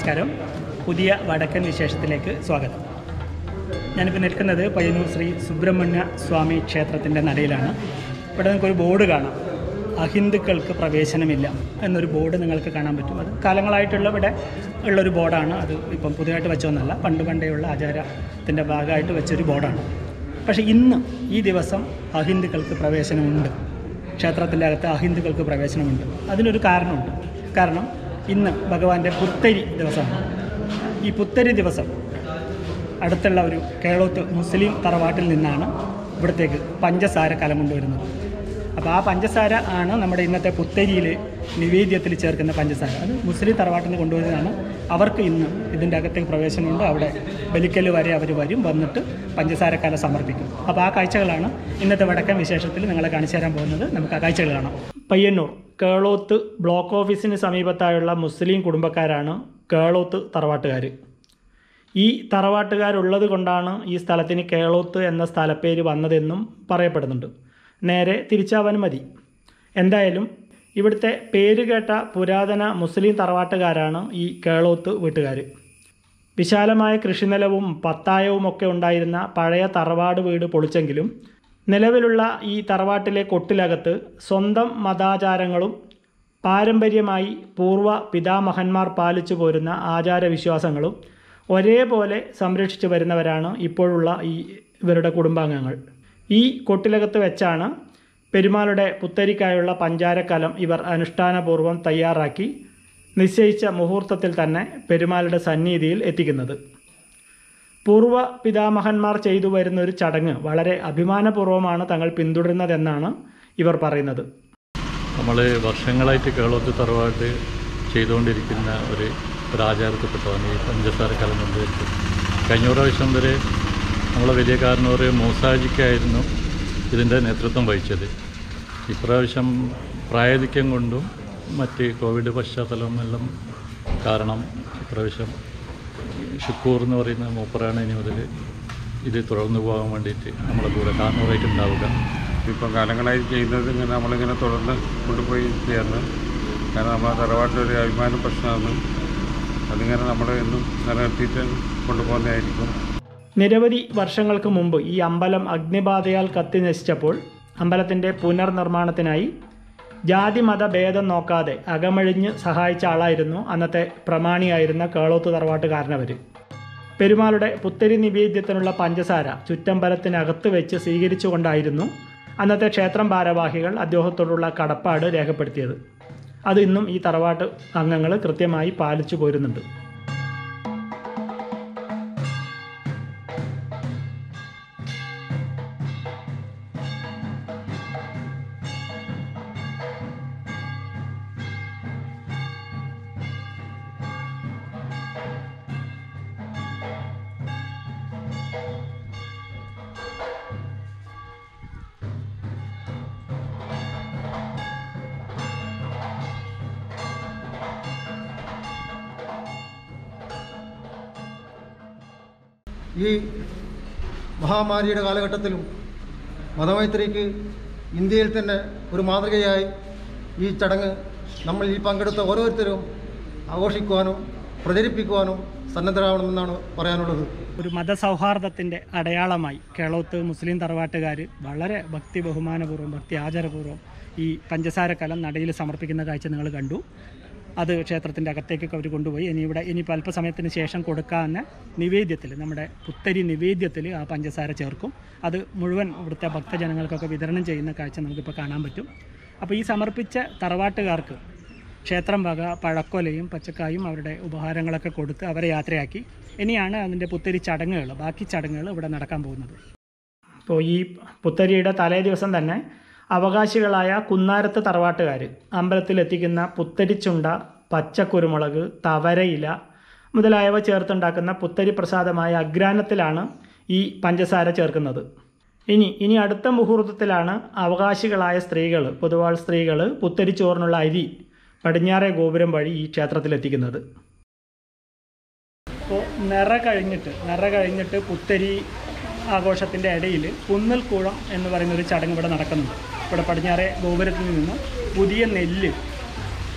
നമസ്കാരം പുതിയ വടക്കൻ വിശേഷത്തിലേക്ക് സ്വാഗതം ഞാനിപ്പോൾ നിൽക്കുന്നത് പയ്യന്നൂർ ശ്രീ സുബ്രഹ്മണ്യ സ്വാമി ക്ഷേത്രത്തിൻ്റെ നടയിലാണ് ഇവിടെ നിങ്ങൾക്കൊരു ബോർഡ് കാണാം അഹിന്ദുക്കൾക്ക് പ്രവേശനമില്ല എന്നൊരു ബോർഡ് നിങ്ങൾക്ക് കാണാൻ പറ്റും അത് കാലങ്ങളായിട്ടുള്ള ഇവിടെ ഉള്ളൊരു ബോർഡാണ് അത് ഇപ്പം പുതിയതായിട്ട് വെച്ചൊന്നല്ല പണ്ട് പണ്ടേയുള്ള ആചാരത്തിൻ്റെ ഭാഗമായിട്ട് വെച്ചൊരു ബോർഡാണ് പക്ഷേ ഇന്ന് ഈ ദിവസം അഹിന്ദുക്കൾക്ക് പ്രവേശനമുണ്ട് ക്ഷേത്രത്തിൻ്റെ അകത്ത് അഹിന്ദുക്കൾക്ക് പ്രവേശനമുണ്ട് അതിനൊരു കാരണമുണ്ട് കാരണം ഇന്ന് ഭഗവാന്റെ പുത്തരി ദിവസമാണ് ഈ പുത്തരി ദിവസം അടുത്തുള്ള ഒരു കേളോത്ത് മുസ്ലിം തറവാട്ടിൽ നിന്നാണ് ഇവിടത്തേക്ക് പഞ്ചസാര കലം കൊണ്ടുവരുന്നത് അപ്പോൾ ആ പഞ്ചസാര ആണ് നമ്മുടെ ഇന്നത്തെ പുത്തരിയിൽ നിവേദ്യത്തിൽ ചേർക്കുന്ന പഞ്ചസാര അത് മുസ്ലിം തറവാട്ടിൽ നിന്ന് കൊണ്ടുവരുന്നതാണ് അവർക്ക് ഇന്ന് ഇതിൻ്റെ അകത്തേക്ക് പ്രവേശനമുണ്ട് അവിടെ ബലിക്കൽ വരെ അവർ വരും വന്നിട്ട് പഞ്ചസാര കല സമർപ്പിക്കും അപ്പോൾ ആ കാഴ്ചകളാണ് ഇന്നത്തെ വടക്കൻ വിശേഷത്തിൽ നിങ്ങളെ കാണിച്ചു തരാൻ പോകുന്നത് നമുക്ക് ആ കാഴ്ചകൾ കാണാം പയ്യന്നൂർ കേളോത്ത് ബ്ലോക്ക് ഓഫീസിന് സമീപത്തായുള്ള മുസ്ലിം കുടുംബക്കാരാണ് കേളോത്ത് തറവാട്ടുകാർ ഈ തറവാട്ടുകാരുള്ളത് കൊണ്ടാണ് ഈ സ്ഥലത്തിന് കേളോത്ത് എന്ന സ്ഥലപ്പേര് വന്നതെന്നും പറയപ്പെടുന്നുണ്ട് നേരെ തിരിച്ചാവാനും മതി എന്തായാലും ഇവിടുത്തെ പേര് കേട്ട പുരാതന മുസ്ലിം തറവാട്ടുകാരാണ് ഈ കേളോത്ത് വീട്ടുകാർ വിശാലമായ കൃഷിനിലവും പത്തായവും ഒക്കെ ഉണ്ടായിരുന്ന പഴയ തറവാട് വീട് പൊളിച്ചെങ്കിലും നിലവിലുള്ള ഈ തറവാട്ടിലെ കൊട്ടിലകത്ത് സ്വന്തം മതാചാരങ്ങളും പാരമ്പര്യമായി പൂർവ്വ പിതാമഹന്മാർ പാലിച്ചു പോരുന്ന ആചാരവിശ്വാസങ്ങളും ഒരേപോലെ സംരക്ഷിച്ചു വരുന്നവരാണ് ഇപ്പോഴുള്ള ഈ ഇവരുടെ കുടുംബാംഗങ്ങൾ ഈ കൊട്ടിലകത്ത് വെച്ചാണ് പെരുമാളുടെ പുത്തരിക്കായുള്ള പഞ്ചാരക്കലം ഇവർ അനുഷ്ഠാനപൂർവ്വം തയ്യാറാക്കി നിശ്ചയിച്ച മുഹൂർത്തത്തിൽ തന്നെ പെരുമാളുടെ സന്നിധിയിൽ എത്തിക്കുന്നത് പൂർവ്വ പിതാമഹന്മാർ ചെയ്തു വരുന്ന ഒരു ചടങ്ങ് വളരെ അഭിമാനപൂർവ്വമാണ് തങ്ങൾ പിന്തുടരുന്നതെന്നാണ് ഇവർ പറയുന്നത് നമ്മൾ വർഷങ്ങളായിട്ട് കേളോത്ത് തറവാട്ട് ചെയ്തുകൊണ്ടിരിക്കുന്ന ഒരു ഒരു ആചാരത്തിൽപ്പെട്ടതാണ് ഈ പഞ്ചസാര കലം കൊണ്ടുവരുന്നത് കഴിഞ്ഞ പ്രാവശ്യം വരെ നമ്മളെ വലിയ കാരണവർ മൂസാജിക്കായിരുന്നു ഇതിൻ്റെ നേതൃത്വം വഹിച്ചത് ഇപ്രാവശ്യം പ്രായാധിക്യം കൊണ്ടും മറ്റ് കോവിഡ് പശ്ചാത്തലം എല്ലാം കാരണം ഇപ്രാവശ്യം ഷുക്കൂർ എന്ന് പറയുന്ന മൂപ്പറാണ് ഇനി മുതൽ ഇത് തുടർന്നു പോകാൻ വേണ്ടിയിട്ട് നമ്മളെ കൂടെ കാരണവറായിട്ട് ഉണ്ടാവുക ഇപ്പം കാലങ്ങളായി ചെയ്യുന്നത് ഇങ്ങനെ നമ്മളിങ്ങനെ തുടർന്ന് കൊണ്ടുപോയി ചെയ്യാറുണ്ട് കാരണം നമ്മളെ തറവാട്ടിൻ്റെ ഒരു അഭിമാന പ്രശ്നമാണ് അതിങ്ങനെ നമ്മൾ എന്നും നിലനിർത്തിയിട്ട് കൊണ്ടുപോകുന്നതായിരിക്കും നിരവധി വർഷങ്ങൾക്ക് മുമ്പ് ഈ അമ്പലം അഗ്നിബാധയാൽ കത്തി നശിച്ചപ്പോൾ അമ്പലത്തിൻ്റെ പുനർനിർമ്മാണത്തിനായി ജാതി മത ഭേദം നോക്കാതെ അകമഴിഞ്ഞ് സഹായിച്ച ആളായിരുന്നു അന്നത്തെ പ്രമാണിയായിരുന്ന കേളോത്ത് തറവാട്ടുകാരനവർ പെരുമാളുടെ പുത്തരി നിവേദ്യത്തിനുള്ള പഞ്ചസാര ചുറ്റമ്പലത്തിനകത്ത് വെച്ച് സ്വീകരിച്ചുകൊണ്ടായിരുന്നു അന്നത്തെ ക്ഷേത്രം ഭാരവാഹികൾ അദ്ദേഹത്തോടുള്ള കടപ്പാട് രേഖപ്പെടുത്തിയത് അത് ഇന്നും ഈ തറവാട്ട് അംഗങ്ങൾ കൃത്യമായി പാലിച്ചു പോരുന്നുണ്ട് ഈ മഹാമാരിയുടെ കാലഘട്ടത്തിലും മതമൈത്രിക്ക് ഇന്ത്യയിൽ തന്നെ ഒരു മാതൃകയായി ഈ ചടങ്ങ് നമ്മൾ ഈ പങ്കെടുത്ത ഓരോരുത്തരും ആഘോഷിക്കുവാനും പ്രചരിപ്പിക്കുവാനും സന്നദ്ധരാവണമെന്നാണ് പറയാനുള്ളത് ഒരു മതസൗഹാർദ്ദത്തിൻ്റെ അടയാളമായി കേളോത്ത് മുസ്ലിം തറവാട്ടുകാർ വളരെ ഭക്തി ബഹുമാനപൂർവ്വം ഭക്തി ആചാരപൂർവ്വം ഈ പഞ്ചസാര കലം നടയിൽ സമർപ്പിക്കുന്ന കാഴ്ച നിങ്ങൾ കണ്ടു അത് ക്ഷേത്രത്തിൻ്റെ അകത്തേക്കൊക്കെ അവർ കൊണ്ടുപോയി ഇനി ഇവിടെ ഇനിയിപ്പോൾ അല്പസമയത്തിന് ശേഷം കൊടുക്കാവുന്ന നിവേദ്യത്തിൽ നമ്മുടെ പുത്തരി നിവേദ്യത്തിൽ ആ പഞ്ചസാര ചേർക്കും അത് മുഴുവൻ ഇവിടുത്തെ ഭക്തജനങ്ങൾക്കൊക്കെ വിതരണം ചെയ്യുന്ന കാഴ്ച നമുക്കിപ്പോൾ കാണാൻ പറ്റും അപ്പോൾ ഈ സമർപ്പിച്ച തറവാട്ടുകാർക്ക് ക്ഷേത്രം വക പഴക്കൊലയും പച്ചക്കായും അവരുടെ ഉപഹാരങ്ങളൊക്കെ കൊടുത്ത് അവരെ യാത്രയാക്കി ഇനിയാണ് അതിൻ്റെ പുത്തരി ചടങ്ങുകൾ ബാക്കി ചടങ്ങുകൾ ഇവിടെ നടക്കാൻ പോകുന്നത് അപ്പോൾ ഈ പുത്തരിയുടെ തലേ ദിവസം തന്നെ അവകാശികളായ കുന്നാരത്ത് തറവാട്ടുകാർ അമ്പലത്തിലെത്തിക്കുന്ന പുത്തരിച്ചുണ്ട പച്ചക്കുരുമുളക് തവരയില മുതലായവ ചേർത്തുണ്ടാക്കുന്ന പുത്തരി പ്രസാദമായ അഗ്രാനത്തിലാണ് ഈ പഞ്ചസാര ചേർക്കുന്നത് ഇനി ഇനി അടുത്ത മുഹൂർത്തത്തിലാണ് അവകാശികളായ സ്ത്രീകൾ പൊതുവാൾ സ്ത്രീകൾ പുത്തരിച്ചോറിനുള്ള അരി പടിഞ്ഞാറേ ഗോപുരം വഴി ഈ ക്ഷേത്രത്തിലെത്തിക്കുന്നത് അപ്പോൾ നിറ കഴിഞ്ഞിട്ട് നിറ കഴിഞ്ഞിട്ട് പുത്തരി ആഘോഷത്തിൻ്റെ ഇടയിൽ കുന്നൽക്കൂളം എന്ന് പറയുന്ന ഒരു ചടങ്ങ് ഇവിടെ നടക്കുന്നുണ്ട് ഇവിടെ പടിഞ്ഞാറെ ഗോപുരത്തിൽ നിന്ന് പുതിയ നെല്ല്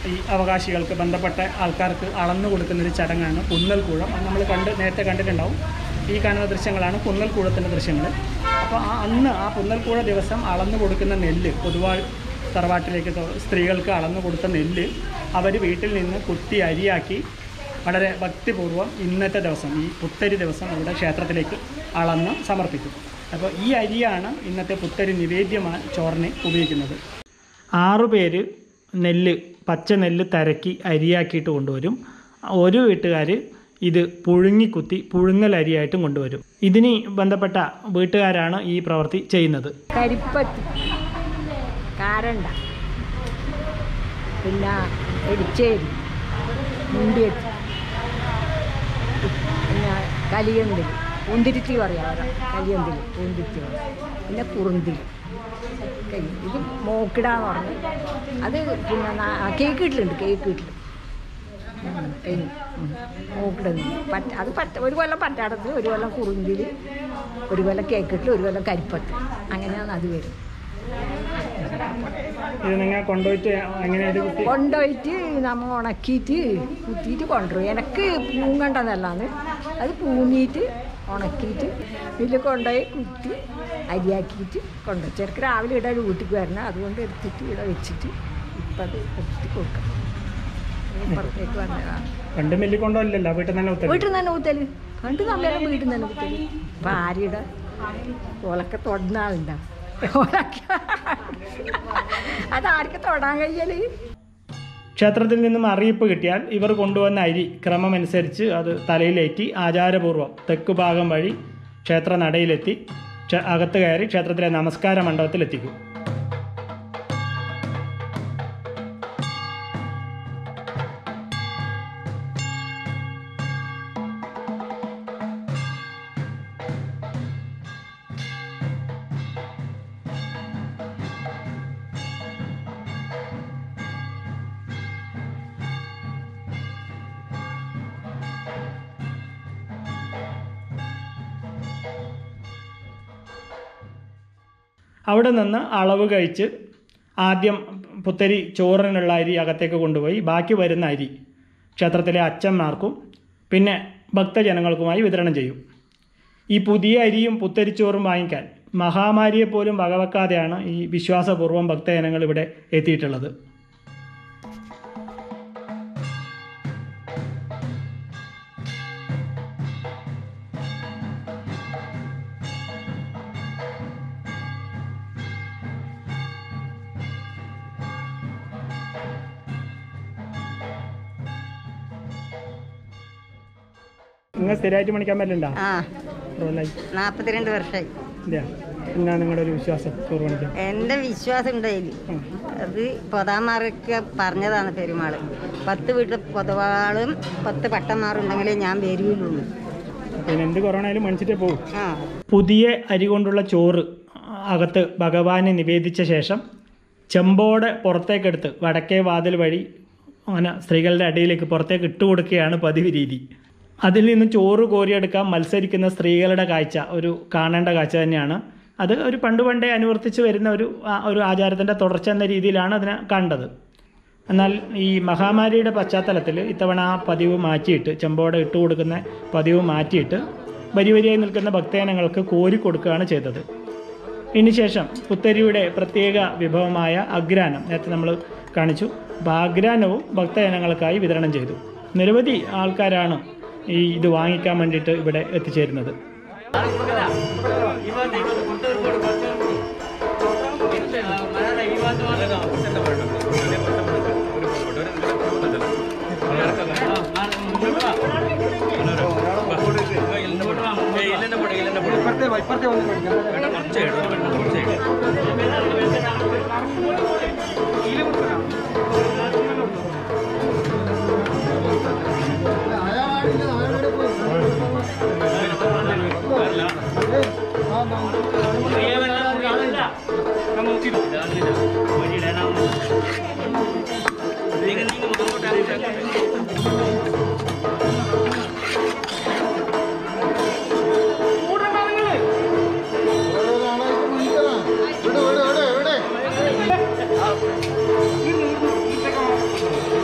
ഈ അവകാശികൾക്ക് ബന്ധപ്പെട്ട ആൾക്കാർക്ക് അളന്നു കൊടുക്കുന്നൊരു ചടങ്ങാണ് പുന്നൽക്കൂഴം അത് നമ്മൾ കണ്ട് നേരത്തെ കണ്ടിട്ടുണ്ടാവും ഈ കാണുന്ന ദൃശ്യങ്ങളാണ് പുന്നൽക്കൂഴത്തിൻ്റെ ദൃശ്യങ്ങൾ അപ്പോൾ ആ അന്ന് ആ പുന്നൽക്കൂഴ ദിവസം അളന്നു കൊടുക്കുന്ന നെല്ല് പൊതുവാൾ തറവാട്ടിലേക്ക് തൊ- സ്ത്രീകൾക്ക് അളന്നു കൊടുത്ത നെല്ല് അവർ വീട്ടിൽ നിന്ന് കുത്തി അരിയാക്കി വളരെ ഭക്തിപൂർവ്വം ഇന്നത്തെ ദിവസം ഈ പുത്തരി ദിവസം ഇവിടെ ക്ഷേത്രത്തിലേക്ക് അളന്ന് സമർപ്പിക്കും അപ്പോൾ ഈ അരിയാണ് ഇന്നത്തെ പുത്തരി നിവേദ്യമായി ചോറിന് ഉപയോഗിക്കുന്നത് ആറു പേര് നെല്ല് പച്ച നെല്ല് തരക്കി അരിയാക്കിയിട്ട് കൊണ്ടുവരും ഒരു വീട്ടുകാർ ഇത് പുഴുങ്ങിക്കുത്തി പുഴുങ്ങൽ അരിയായിട്ടും കൊണ്ടുവരും ഇതിന് ബന്ധപ്പെട്ട വീട്ടുകാരാണ് ഈ പ്രവൃത്തി ചെയ്യുന്നത് കരിപ്പത്തി കാരണ്ട പിന്നെ എരിച്ചേരി മുണ്ടിയെത്തി പിന്നെ കലിയന്തിൽ പൂന്തിരുത്തി പറയാം അവരെ കലിയന്തിൽ പൂന്തിരുത്തി പറയും പിന്നെ കുറുന്തിൽ കഴിഞ്ഞു ഇത് മോക്കിടാന്ന് പറഞ്ഞു അത് പിന്നെ നാ- കേക്ക് വീട്ടിലുണ്ട് കേക്ക് വീട്ടിൽ കഴിഞ്ഞു മോക്കിടുന്നു പറ്റ അത് പറ്റ ഒരു കൊല്ലം പറ്റാടത്തിൽ ഒരു കൊല്ലം കുറുന്തിൽ ഒരു കൊല്ലം കേക്ക് വീട്ടിൽ ഒരു കൊല്ലം കരിപ്പത്ത് അങ്ങനെയാണ് അത് വരും ഇത് നിങ്ങൾ കൊണ്ടുപോയിട്ട് എങ്ങനെയായിട്ട് കുത്തി കൊണ്ടുപോയിട്ട് നമ്മൾ ഉണക്കിയിട്ട് കുത്തിയിട്ട് കൊണ്ടുവരും എനിക്ക് പൂങ്ങണ്ടതല്ലാന്ന് അത് പൂങ്ങിയിട്ട് ഉണക്കിയിട്ട് ഇതിൽ കൊണ്ടുപോയി കുത്തി അരിയാക്കിയിട്ട് കൊണ്ടുപോയി ചെറുക്ക് രാവിലെ ഇവിടെ വീട്ടിലേക്ക് വരണം അതുകൊണ്ട് എടുത്തിട്ട് ഇവിടെ വെച്ചിട്ട് ഇപ്പം അത് എടുത്തിട്ട് കൊടുക്കാം പുറത്തേക്ക് വന്നതാണ് പണ്ട് മില്ലി കൊണ്ടുപോയില്ലല്ലോ വീട്ടിൽ തന്നെ കുത്തി വീട്ടിൽ നിന്ന് തന്നെ കുത്തല് പണ്ട് നമ്മളെ വീട്ടിൽ നിന്ന് തന്നെ കുത്തല് ഇപ്പം ആര്യയുടെ ഓലൊക്കെ തൊടുന്ന ആളുണ്ടാവും ഓലൊക്കെ അതാർക്ക് തൊടാൻ കഴിയല് ക്ഷേത്രത്തിൽ നിന്നും അറിയിപ്പ് കിട്ടിയാൽ ഇവർ കൊണ്ടുവന്ന അരി ക്രമമനുസരിച്ച് അത് തലയിലേറ്റി ആചാരപൂർവ്വം തെക്ക് ഭാഗം വഴി ക്ഷേത്ര നടയിലെത്തി ക്ഷ- അകത്ത് കയറി ക്ഷേത്രത്തിലെ നമസ്കാര മണ്ഡപത്തിലെത്തിക്കും അവിടെ നിന്ന് അളവ് കഴിച്ച് ആദ്യം പുത്തരി ചോറിനുള്ള അരി അകത്തേക്ക് കൊണ്ടുപോയി ബാക്കി വരുന്ന അരി ക്ഷേത്രത്തിലെ അച്ഛന്മാർക്കും പിന്നെ ഭക്തജനങ്ങൾക്കുമായി വിതരണം ചെയ്യും ഈ പുതിയ അരിയും പുത്തരിച്ചോറും വാങ്ങിക്കാൻ മഹാമാരിയെ പോലും വകവെക്കാതെയാണ് ഈ വിശ്വാസപൂർവ്വം ഭക്തജനങ്ങൾ ഇവിടെ എത്തിയിട്ടുള്ളത് നിങ്ങൾ സ്ഥിരമായിട്ട് പണിക്കാൻ പറ്റില്ല ആ നാൽപ്പത്തിരണ്ട് വർഷമായി ഇല്ല എന്നാ നിങ്ങളുടെ ഒരു വിശ്വാസം ചോറ് പണിക്കാൻ എൻ്റെ വിശ്വാസം ഉണ്ടായില്ല ഉം. അത് പൊതാമാരൊക്കെ പറഞ്ഞതാണ് പെരുമാൾ പത്ത് വീട്ടിൽ പൊതവാളും പത്ത് പട്ടന്മാരും ഉണ്ടെങ്കിലേ ഞാൻ വരുള്ളൂ പിന്നെ എന്ത് കൊറോണ ആയാലും മനുഷ്യരെ പോകും ആ പുതിയ അരി കൊണ്ടുള്ള ചോറ് അകത്ത് ഭഗവാന് നിവേദിച്ച ശേഷം ചെമ്പോടെ പുറത്തേക്കെടുത്ത് വടക്കേ വാതിൽ വഴി അങ്ങനെ സ്ത്രീകളുടെ അടിയിലേക്ക് പുറത്തേക്ക് ഇട്ട് കൊടുക്കുകയാണ് പതിവ് രീതി അതിൽ നിന്ന് ചോറ് കോരിയെടുക്കാൻ മത്സരിക്കുന്ന സ്ത്രീകളുടെ കാഴ്ച ഒരു കാണേണ്ട കാഴ്ച തന്നെയാണ് അത് ഒരു പണ്ട് പണ്ടേ അനുവർത്തിച്ച് വരുന്ന ഒരു ആ, ഒരു ആചാരത്തിൻ്റെ തുടർച്ച എന്ന രീതിയിലാണ് അതിനെ കണ്ടത് എന്നാൽ ഈ മഹാമാരിയുടെ പശ്ചാത്തലത്തിൽ ഇത്തവണ ആ പതിവ് മാറ്റിയിട്ട് ചെമ്പോടെ ഇട്ട് കൊടുക്കുന്ന പതിവ് മാറ്റിയിട്ട് വരി വരിയായി നിൽക്കുന്ന ഭക്തജനങ്ങൾക്ക് കോരി കൊടുക്കുകയാണ് ചെയ്തത് ഇതിനുശേഷം പുത്തരിയുടെ പ്രത്യേക വിഭവമായ അഗ്രാനം നേരത്തെ നമ്മൾ കാണിച്ചു അപ്പോൾ ആ അഗ്രാനവും ഭക്തജനങ്ങൾക്കായി വിതരണം ചെയ്തു നിരവധി ആൾക്കാരാണ് ഈ ഇത് വാങ്ങിക്കാൻ വേണ്ടിയിട്ട് ഇവിടെ എത്തിച്ചേരുന്നത് ഇവിടെ ഇവിടെ ഇവിടെ ഇവിടെ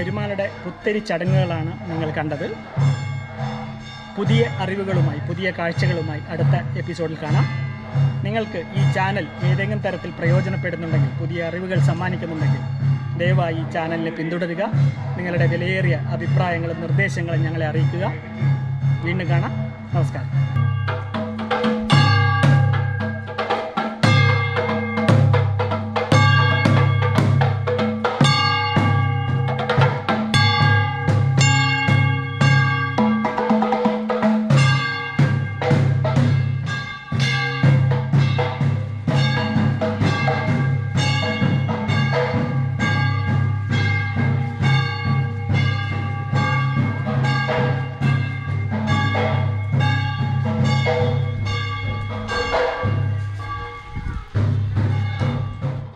പെരുമാളുടെ പുത്തരി ചടങ്ങുകളാണ് നിങ്ങൾ കണ്ടത് പുതിയ അറിവുകളുമായി പുതിയ കാഴ്ചകളുമായി അടുത്ത എപ്പിസോഡിൽ കാണാം നിങ്ങൾക്ക് ഈ ചാനൽ ഏതെങ്കിലും തരത്തിൽ പ്രയോജനപ്പെടുന്നുണ്ടെങ്കിൽ പുതിയ അറിവുകൾ സമ്മാനിക്കുന്നുണ്ടെങ്കിൽ ദയവായി ഈ ചാനലിനെ പിന്തുടരുക നിങ്ങളുടെ വിലയേറിയ അഭിപ്രായങ്ങളും നിർദ്ദേശങ്ങളും ഞങ്ങളെ അറിയിക്കുക വീണ്ടും കാണാം നമസ്കാരം